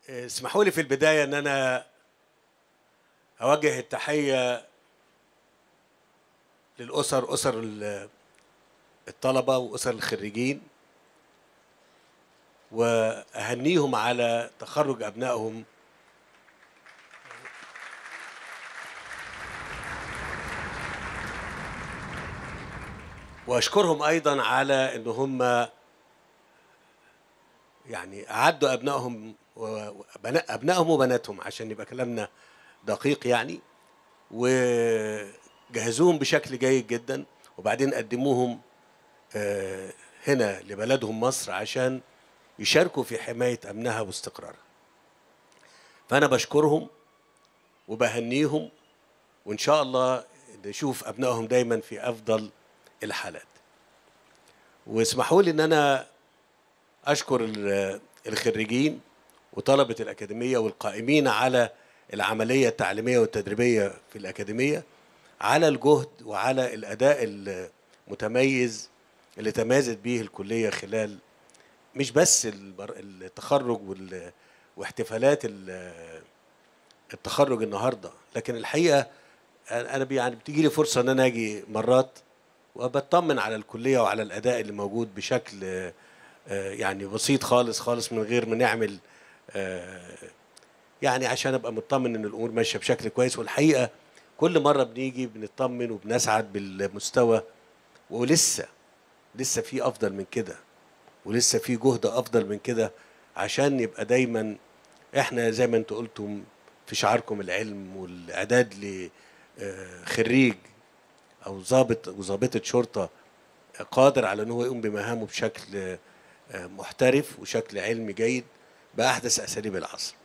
اسمحوا لي في البداية أن أنا أوجه التحية للأسر أسر ال- الطلبة وأسر الخريجين وأهنيهم على تخرج أبنائهم وأشكرهم أيضا على أن هم يعني أعدوا أبنائهم وبنا- أبنائهم وبناتهم عشان يبقى كلامنا دقيق يعني وجهزوهم بشكل جيد جدا وبعدين قدموهم آه، هنا لبلدهم مصر عشان يشاركوا في حماية أمنها واستقرارها فأنا بشكرهم وبهنيهم وإن شاء الله نشوف أبنائهم دايما في أفضل الحالات واسمحوا لي إن أنا أشكر ال- الخريجين وطلبة الأكاديمية والقائمين على العملية التعليمية والتدريبية في الأكاديمية على الجهد وعلى الأداء المتميز اللي تميزت به الكلية خلال مش بس البر- التخرج وال- واحتفالات ال- التخرج النهارده لكن الحقيقه انا بي- يعني بتيجي لي فرصه ان انا اجي مرات وبطمن على الكليه وعلى الاداء اللي موجود بشكل آه، آه، يعني بسيط خالص خالص من غير ما نعمل آه، يعني عشان ابقى مطمن ان الامور ماشيه بشكل كويس والحقيقه كل مره بنيجي بنطمن وبنسعد بالمستوى ولسه لسه في افضل من كده ولسه في جهد افضل من كده عشان يبقى دايما احنا زي ما انتوا قلتم في شعاركم العلم والاعداد لخريج او ضابط وظابطه شرطه قادر على ان هو يقوم بمهامه بشكل آه، محترف وشكل علمي جيد باحدث اساليب العصر